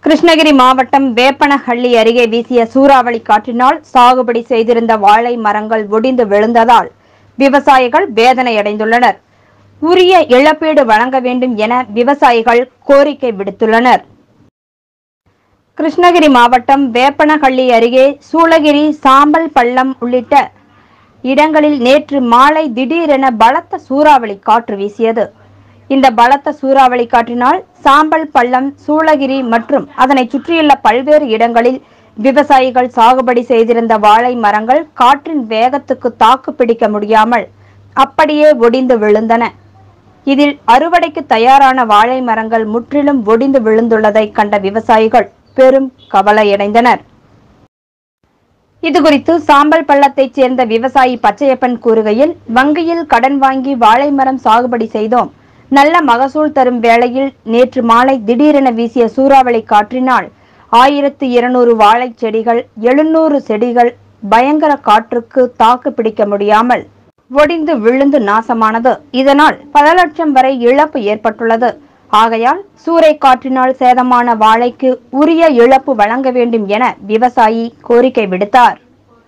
கிருஷ்ணகிரி மாவட்டம் வேப்பனஹள்ளி அருகே வீசிய சூறாவளி காற்றினால் சாகுபடி செய்திருந்த வாழை மரங்கள் ஒடிந்து விழுந்ததால் விவசாயிகள் வேதனையடைந்துள்ளனர் உரிய இழப்பீடு வழங்க வேண்டும் என விவசாயிகள் கோரிக்கை விடுத்துள்ளனர் கிருஷ்ணகிரி மாவட்டம் வேப்பனஹள்ளி அருகே சூளகிரி சாம்பல் பள்ளம் உள்ளிட்ட இடங்களில் நேற்று மாலை திடீரென பலத்த சூறாவளி காற்று வீசியது இந்த பலத்த சூறாவளி காற்றினால் சாம்பல் பள்ளம் சூளகிரி மற்றும் அதனைச் சுற்றியுள்ள பல்வேறு இடங்களில் விவசாயிகள் சாகுபடி செய்திருந்த வாழை மரங்கள் காற்றின் வேகத்துக்கு தாக்கு பிடிக்க முடியாமல் அப்படியே ஒடிந்து விழுந்தன இதில் அறுவடைக்கு தயாரான வாழை மரங்கள் முற்றிலும் ஒடிந்து விழுந்துள்ளதை கண்ட விவசாயிகள் பெரும் கவலையடைந்தனர் இதுகுறித்து சாம்பல் பள்ளத்தைச் சேர்ந்த விவசாயி பச்சையப்பன் கூறுகையில் வங்கியில் கடன் வாங்கி வாழை மரம் சாகுபடி செய்தோம் நல்ல மகசூல் தரும் வேளையில் நேற்று மாலை திடீரென வீசிய சூறாவளி காற்றினால் ஆயிரத்து இருநூறு வாழைச் செடிகள் எழுநூறு செடிகள் பயங்கர காற்றுக்கு தாக்கு பிடிக்க முடியாமல் ஒடிந்து விழுந்து நாசமானது இதனால் பல லட்சம் வரை இழப்பு ஏற்பட்டுள்ளது ஆகையால் சூறை காற்றினால் சேதமான வாழைக்கு உரிய இழப்பு வழங்க வேண்டும் என விவசாயி கோரிக்கை விடுத்தார்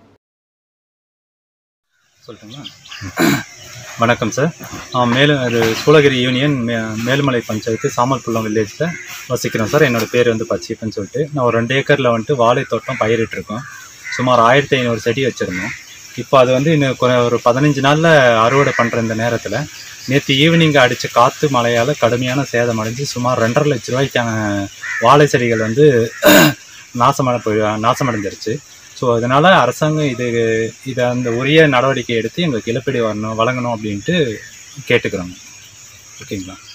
சொல்லட்டுங்களா வணக்கம் சார் நான் மேலும் இது சூளகிரி யூனியன் மே மேலுமலை பஞ்சாயத்து சாமல்புள்ளம் வில்லேஜில் வசிக்கிறோம் சார் என்னோடய பேர் வந்து பச்சையப்பன் சொல்லிட்டு நான் ஒரு ரெண்டு ஏக்கரில் வந்துட்டு வாழை தோட்டம் பயிரிட்டிருக்கோம் சுமார் ஆயிரத்தி ஐநூறு செடி வச்சுருந்தோம் இப்போ அது வந்து இன்னும் கொ- ஒரு பதினஞ்சு நாளில் அறுவடை பண்ணுற இந்த நேரத்தில் நேற்று ஈவினிங் அடித்த காற்று மழையால் கடுமையான சேதம் அடைஞ்சு சுமார் ரெண்டரை லட்ச ரூபாய்க்கான வாழை செடிகள் வந்து நாசமான போய் நாசமடைஞ்சிருச்சு ஸோ அதனால் அரசாங்கம் இது இதை அந்த உரிய நடவடிக்கை எடுத்து எங்களுக்கு இழப்பீடு வரணும் வழங்கணும் அப்படின்ட்டு கேட்டுக்கிறோங்க ஓகேங்களா